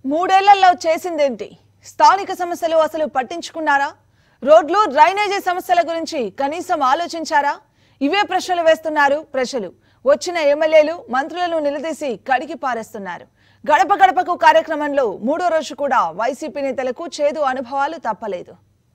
మూడేళ్లలో చేసిందేంటి స్థానిక సమస్యలు అసలు పట్టించుకున్నారా రోడ్లు డ్రైనేజీ సమస్యల గురించి కనీసం ఆలోచించారా ఇవే ప్రశ్నలు వేస్తున్నారు ప్రజలు వచ్చిన ఎమ్మెల్యేలు మంత్రులను నిలదీసి కడిగి పారేస్తున్నారు గడప గడపకు కార్యక్రమంలో మూడో రోజు కూడా వైసీపీ నేతలకు చేదు అనుభవాలు తప్పలేదు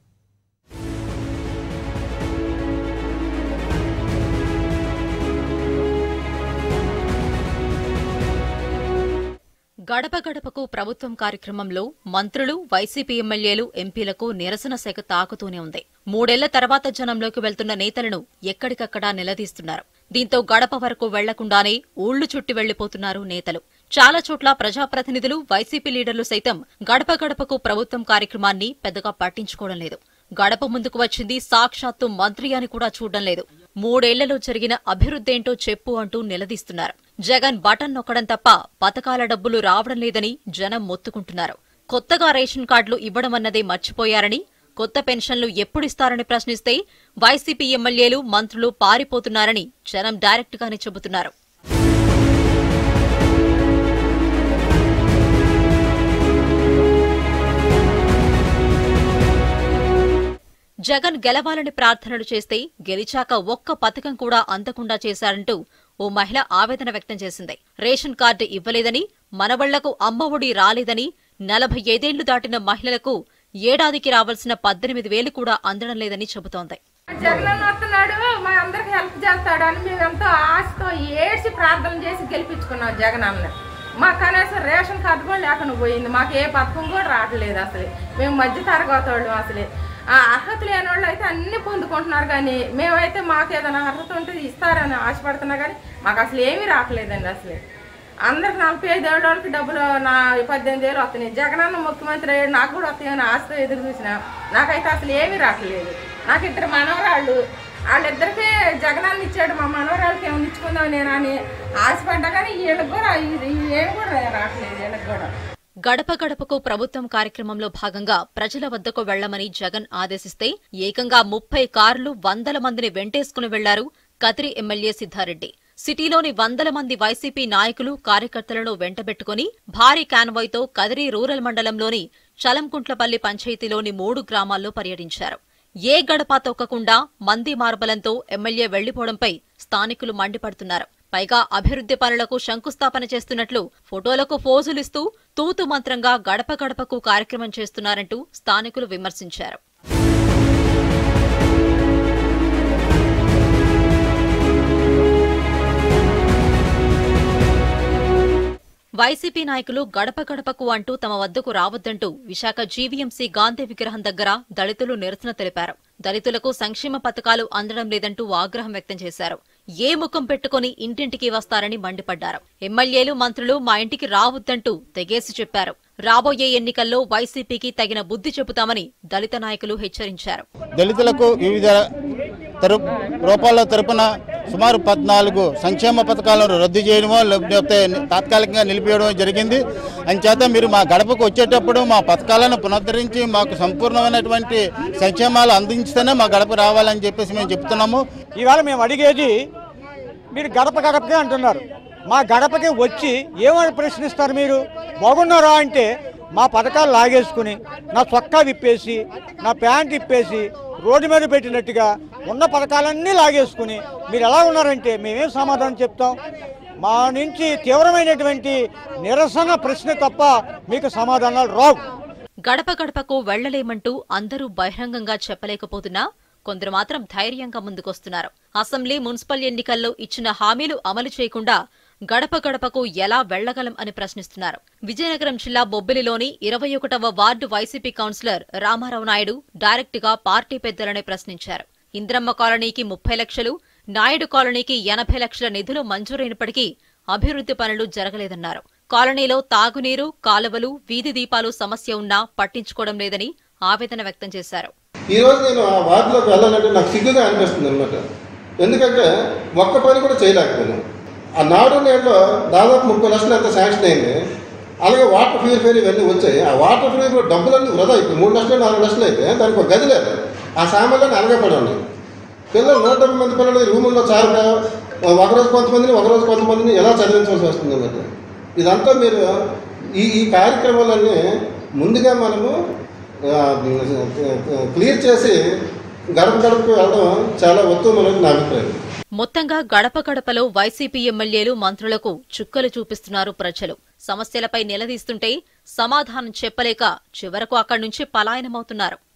గడప గడపకు ప్రభుత్వం కార్యక్రమంలో మంత్రులు వైసీపీ ఎమ్మెల్యేలు ఎంపీలకు నిరసన శాఖ తాకుతూనే ఉంది మూడేళ్ల తర్వాత జనంలోకి వెళ్తున్న నేతలను ఎక్కడికక్కడా నిలదీస్తున్నారు దీంతో గడప వరకు వెళ్లకుండానే ఊళ్లు చుట్టి వెళ్లిపోతున్నారు నేతలు చాలా చోట్ల ప్రజాప్రతినిధులు వైసీపీ లీడర్లు సైతం గడప గడపకు ప్రభుత్వం కార్యక్రమాన్ని పెద్దగా పట్టించుకోవడం లేదు గడప ముందుకు వచ్చింది సాక్షాత్తు మంత్రి అని కూడా చూడడం లేదు మూడేళ్లలో జరిగిన అభివృద్ధేంటో చెప్పు అంటూ నిలదీస్తున్నారు జగన్ బటన్ నొక్కడం తప్ప పథకాల డబ్బులు రావడం లేదని జనం మొత్తుకుంటున్నారు కొత్తగా రేషన్ కార్డులు ఇవ్వడమన్నదే మర్చిపోయారని కొత్త పెన్షన్లు ఎప్పుడిస్తారని ప్రశ్నిస్తే వైసీపీ ఎమ్మెల్యేలు మంత్రులు పారిపోతున్నారని జనం డైరెక్ట్ గానే చెబుతున్నారు జగన్ గెలవాలని ప్రార్థనలు చేస్తే గెలిచాక ఒక్క పథకం కూడా అందకుండా చేశారంటూ ఓ మహిళ ఆవేదన వ్యక్తం చేసింది రేషన్ కార్డు ఇవ్వలేదని మనవళ్లకు అమ్మఒడి రాలేదని నలభై ఐదేళ్లు దాటిన మహిళలకు ఏడాదికి రావాల్సిన పద్దెనిమిది వేలు కూడా అందడం లేదని చెబుతోంది జగనన్న వస్తున్నాడు మా అందరికి హెల్ప్ చేస్తాడు అని మేము ఎంతో ఆశతో ఏడ్చి ప్రార్థన చేసి గెలిపించుకున్నాం జగనన్న మాకు కనీసం రేషన్ కార్డు కూడా లేకుండా పోయింది మాకు ఏ పథకం కూడా రావట్లేదు అసలు మేము మధ్య తరగతి వాళ్ళం అసలు ఆ అర్హత లేని వాళ్ళు అయితే అన్ని పొందుకుంటున్నారు కానీ మేమైతే మాకు ఏదైనా అర్హత ఉంటే ఇస్తారని ఆశపడుతున్నా కానీ మాకు అసలు ఏమీ రావట్లేదండి అసలు అందరికి నలభై ఐదు ఏళ్ళ వాళ్ళకి డబ్బులు నా పద్దెనిమిది ఏళ్ళు వస్తున్నాయి జగనన్న ముఖ్యమంత్రి అయ్యాడు నాకు కూడా వస్తాయని ఆశతో ఎదురు చూసిన నాకైతే అసలు ఏమీ రావట్లేదు నాకు ఇద్దరు మనవరాళ్ళు వాళ్ళిద్దరికీ జగనాన్ని ఇచ్చాడు మా మనవరాళ్ళకి ఏమైనా ఇచ్చుకుందాం నేను అని ఆశపడ్డా కానీ వీళ్ళకి కూడా ఇది ఏమి కూడా రావట్లేదు వీళ్ళకి కూడా గడప గడపకు ప్రభుత్వం కార్యక్రమంలో భాగంగా ప్రజల వద్దకు వెళ్లమని జగన్ ఆదేశిస్తే ఏకంగా ముప్పై కార్లు వందల మందిని వెంటేసుకుని వెళ్లారు కదిరి ఎమ్మెల్యే సిద్ధారెడ్డి సిటీలోని వందల మంది వైసీపీ నాయకులు కార్యకర్తలను వెంటబెట్టుకుని భారీ కాన్వాయ్తో కదిరి రూరల్ మండలంలోని చలంకుంట్లపల్లి పంచాయతీలోని మూడు గ్రామాల్లో పర్యటించారు ఏ గడప తొక్కకుండా మంది మార్బలంతో ఎమ్మెల్యే వెళ్లిపోవడంపై స్థానికులు మండిపడుతున్నారు పైగా అభివృద్ధి పనులకు శంకుస్థాపన చేస్తున్నట్లు ఫోటోలకు ఫోజులిస్తూ తూతు మంత్రంగా గడప గడపకు కార్యక్రమం చేస్తున్నారంటూ స్థానికులు విమర్శించారు వైసీపీ నాయకులు గడప గడపకు అంటూ తమ వద్దకు రావద్దంటూ విశాఖ జీవీఎంసీ గాంధీ విగ్రహం దగ్గర దళితులు నిరసన తెలిపారు దళితులకు సంక్షేమ పథకాలు అందడం లేదంటూ ఆగ్రహం వ్యక్తం చేశారు ఏ ముఖం పెట్టుకుని ఇంటింటికి వస్తారని మండిపడ్డారు ఎమ్మెల్యేలు మంత్రులు మా ఇంటికి రావద్దంటూ తెగేసి చెప్పారు రాబోయే ఎన్నికల్లో వైసీపీకి తగిన బుద్ధి చెబుతామని దళిత నాయకులు హెచ్చరించారు దళితులకు వివిధ తరు రూపాల్లో తరపున సుమారు పద్నాలుగు సంక్షేమ పథకాలను రద్దు చేయడమో లేకపోతే తాత్కాలికంగా నిలిపివేయడం జరిగింది అంచేత మీరు మా గడపకు వచ్చేటప్పుడు మా పథకాలను పునరుద్ధరించి మాకు సంపూర్ణమైనటువంటి సంక్షేమాలు అందించితేనే మా గడప రావాలని చెప్పేసి మేము చెప్తున్నాము ఈవేళ మేము అడిగేది మీరు గడప గడపకే అంటున్నారు మా గడపకి వచ్చి ఏమని ప్రశ్నిస్తారు మీరు బాగున్నారా అంటే మా పథకాలు లాగేసుకుని నా చొక్కా విప్పేసి నా ప్యాంట్ ఇప్పేసి రోడ్డు మీద పెట్టినట్టుగా ఉన్న పథకాలన్నీ లాగేసుకుని మీరు ఎలా ఉన్నారంటే మేమేం సమాధానం చెప్తాం మా నుంచి తీవ్రమైనటువంటి నిరసన ప్రశ్న తప్ప మీకు సమాధానాలు రావు గడప గడపకు వెళ్లలేమంటూ అందరూ బహిరంగంగా చెప్పలేకపోతున్నా కొందరు మాత్రం ధైర్యంగా ముందుకొస్తున్నారు అసెంబ్లీ మున్సిపల్ ఎన్నికల్లో ఇచ్చిన హామీలు అమలు చేయకుండా గడప గడపకు ఎలా వెళ్లగలం అని ప్రశ్నిస్తున్నారు విజయనగరం జిల్లా బొబ్బిలిలోని ఇరవై ఒకటవ ward YCP councillor Ramarao Naidu direct గా పార్టీ పెద్దలనే ప్రశ్నించారు ఇంద్రమ్మ కాలనీకి ముప్పై లక్షలు నాయుడు కాలనీకి ఎనభై లక్షల నిధులు మంజూరైనప్పటికీ అభివృద్ధి పనులు జరగలేదన్నారు కాలనీలో తాగునీరు కాలువలు వీధి దీపాలు సమస్య ఉన్నా పట్టించుకోవడం లేదని ఆవేదన వ్యక్తం చేశారు ఈ రోజు నేను ఆ వార్డులోకి వెళ్ళాలంటే నాకు సిగ్గుగా అనిపిస్తుంది అనమాట ఎందుకంటే ఒక్క పని కూడా చేయలేకపోయాను ఆ నాడు నేడులో దాదాపు ముప్పై లక్షలు ఎంత శాంక్షన్ అయింది అలాగే వాటర్ ప్యూరిఫైర్ ఇవన్నీ వచ్చాయి ఆ వాటర్ ప్యూరిఫైర్ డబ్బులన్నీ వృధా అయిపోయి మూడు లక్షలు నాలుగు లక్షలు అయితే దానికి ఒక గది లేదు ఆ సామాన్లన్నీ అనగపడి ఉన్నాయి పిల్లలు నూట డెబ్బై మంది పిల్లలు రూముల్లో చారక ఒకరోజు కొంతమందిని ఒకరోజు కొంతమందిని ఎలా చదివించవలసి వస్తుంది అన్నమాట ఇదంతా మీరు ఈ ఈ కార్యక్రమాలన్నీ ముందుగా మనము ఆ, క్లియర్ చేసి గడప గడపకు వెళ్ళడం చాలా ఉత్తమమైనది నా అభిప్రాయం మొత్తంగా గడప గడపలో వైసీపీ ఎమ్మెల్యేలు మంత్రులకు చుక్కలు చూపిస్తున్నారు ప్రజలు సమస్యలపై నిలదీస్తుంటే సమాధానం చెప్పలేక చివరకు అక్కడి నుంచి పలాయనమవుతున్నారు